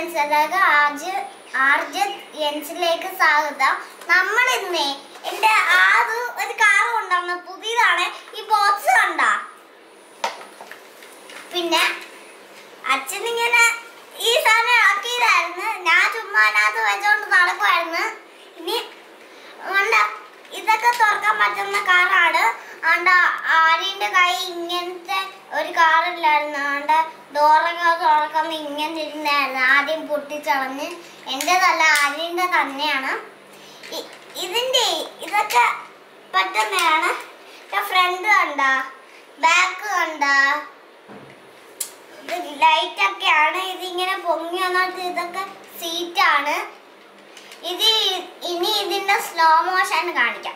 friends അതായത് ആർജ് ആർജത് എൻസിലേക്ക് സ്വാഗതം നമ്മൾ ഇന്നേ എന്റെ ആദ്യ ഒരു കാർ കൊണ്ടുവന്ന പുതിയതാണ് ഈ ബോക്സ് കണ്ട പിന്നെ അച്ഛൻ ഇങ്ങനെ ഈ സാധനം ആക്കിയതായിരുന്നു ഞാൻ ചുമ്മാ അതിനകത്ത് വെച്ചോണ്ട് നടക്കുമായിരുന്നു ഇനി വേണ്ട ഇതൊക്കെ തുറക്കാൻ പറ്റുന്ന കാറാണ് ആണ്ട ആര്യന്റെ കൈ ഇങ്ങനത്തെ ഒരു കാറില്ലായിരുന്നു ആണ്ട ഡോറൊക്കെ തുറക്കുമ്പോ ഇങ്ങനെ ഇരുന്നായിരുന്നു ആദ്യം പൊട്ടിച്ചളഞ്ഞ് എന്റേതല്ല ആര്യന്റെ തന്നെയാണ് ഇ- ഇതിന്റെ ഇതൊക്കെ പറ്റുന്നതാണ് ഫ്രണ്ട് കണ്ട ബാക്ക് കണ്ട ഇത് ലൈറ്റ് ഒക്കെയാണ് ഇത് ഇങ്ങനെ പൊങ്ങി വന്നിട്ട് ഇതൊക്കെ സീറ്റാണ് ഇത് ഇനി ഇതിന്റെ സ്ലോ മോഷൻ കാണിക്കാം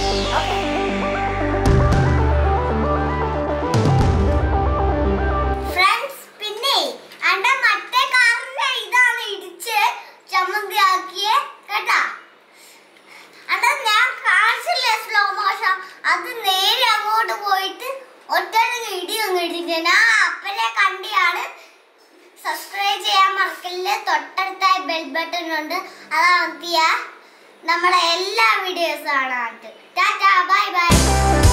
ഫ്രണ്ട്സ് പിന്നെ അന്റെ മറ്റേ കാറിന്റെ ഇതാണ് ഇടിച്ച് ചമ്മന്തിയാക്കിയ കേട്ടാ അണ്ട ഞാൻ കാണിച്ചില്ലേ സ്ലോ മോഷൻ അത് നേരെ അങ്ങോട്ട് പോയിട്ട് ഒറ്റ ഇടി അങ്ങ് ഇടിച്ചു ഞാൻ അപ്പനെ കണ്ടിയാണ് സബ്സ്ക്രൈബ് ചെയ്യാൻ മറക്കല്ലേ തൊട്ടടുത്തായി ബെൽ ബട്ടൺ ഉണ്ട് അത് അമർത്തിയ നമ്മളെ എല്ലാ വീഡിയോസും കാണാൻ ടാറ്റാ ബൈ ബൈ